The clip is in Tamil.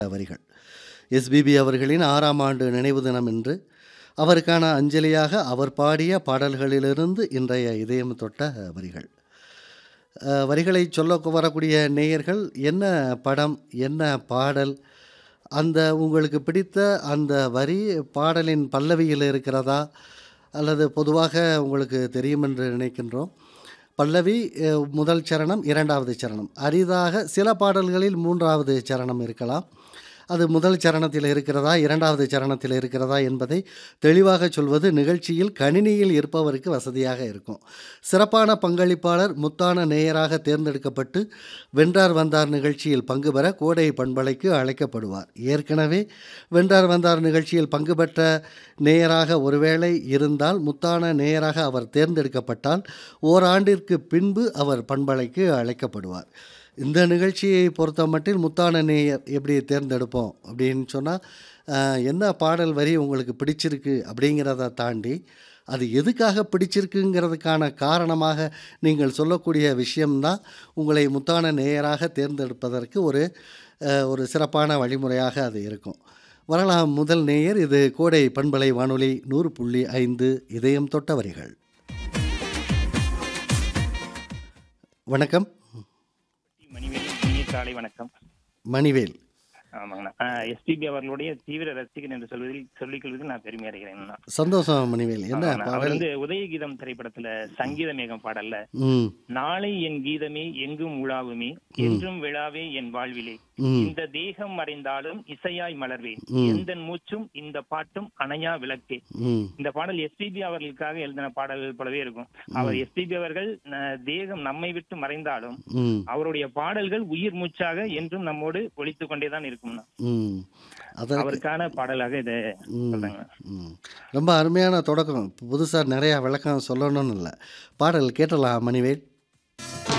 வரிகள் எஸ்பிபி அவர்களின் ஆறாம் ஆண்டு நினைவு தினம் என்று அவருக்கான அஞ்சலியாக அவர் பாடிய பாடல்களிலிருந்து இன்றைய இதயம் தொட்ட வரிகள் அஹ், வரிகளை சொல்ல வரக்கூடிய நேயர்கள் என்ன படம் என்ன பாடல் அந்த உங்களுக்கு பிடித்த அந்த வரி பாடலின் பல்லவியில் இருக்கிறதா அல்லது பொதுவாக உங்களுக்கு தெரியும் என்று நினைக்கின்றோம் பல்லவி அஹ், முதல் சரணம் இரண்டாவது சரணம் அரிதாக சில பாடல்களில் மூன்றாவது சரணம் இருக்கலாம் அது முதல் சரணத்தில் இருக்கிறதா இரண்டாவது சரணத்தில் இருக்கிறதா என்பதை தெளிவாக சொல்வது நிகழ்ச்சியில் கணினியில் இருப்பவருக்கு வசதியாக இருக்கும் சிறப்பான பங்களிப்பாளர் முத்தான நேயராக தேர்ந்தெடுக்கப்பட்டு வென்றார் வந்தார் நிகழ்ச்சியில் பங்கு பெற கோடை பண்பலைக்கு அழைக்கப்படுவார் ஏற்கனவே வென்றார் வந்தார் நிகழ்ச்சியில் பங்கு பெற்ற நேயராக ஒருவேளை இருந்தால் முத்தான நேயராக அவர் தேர்ந்தெடுக்கப்பட்டால் ஓராண்டிற்கு பின்பு அவர் பண்பலைக்கு அழைக்கப்படுவார் இந்த நிகழ்ச்சியை பொறுத்த மட்டில் முத்தான நேயர் எப்படி தேர்ந்தெடுப்போம் அப்படின்னு சொன்னால் என்ன பாடல் வரி உங்களுக்கு பிடிச்சிருக்கு அப்படிங்கிறத தாண்டி அது எதுக்காக பிடிச்சிருக்குங்கிறதுக்கான காரணமாக நீங்கள் சொல்லக்கூடிய விஷயம்தான் உங்களை முத்தான நேயராக தேர்ந்தெடுப்பதற்கு ஒரு அஹ், ஒரு சிறப்பான வழிமுறையாக அது இருக்கும் வரலாம் முதல் நேயர் இது கோடை பண்பலை வானொலி நூறு புள்ளி ஐந்து இதயம் தொட்ட வரிகள் வணக்கம் மணிவேல் இனிய காலை வணக்கம் மணிவேல் ஆமாங்கண்ணா எஸ்பிபி அவர்களுடைய தீவிர ரசிகன் என்று சொல்வதில் சொல்லிக் கொள்வதில் நான் பெருமை அடைகிறேன் சந்தோஷம் மணிவேல் என்ன அவர் பாடல் வந்து உதயகீதம் திரைப்படத்துல சங்கீத மேகம் பாடல்ல ம் நாளை என் கீதமே எங்கும் உலாவுமே என்றும் விழாவே என் வாழ்விலே ம் இந்த தேகம் மறைந்தாலும் இசையாய் மலர்வேன் ம். எந்த மூச்சும் இந்த பாட்டும் அணையா விளக்கே ம் இந்த பாடல் எஸ்பிபி அவர்களுக்காக எழுதின பாடல்கள் போலவே இருக்கும் அவர் எஸ்பிபி அவர்கள் அஹ், தேகம் நம்மை விட்டு மறைந்தாலும் ம் அவருடைய பாடல்கள் உயிர் மூச்சாக என்றும் நம்மோடு ஒழித்துக் கொண்டேதான் இருக்கும்னா ம் அதற்கு அவருக்கான பாடலாக இதை ம் சொல்றாங்க ம் ரொம்ப அருமையான தொடக்கம் புதுசாக நிறையா விளக்கம் சொல்லணும்னு இல்லை பாடல் கேட்டலாம் மணிவேல்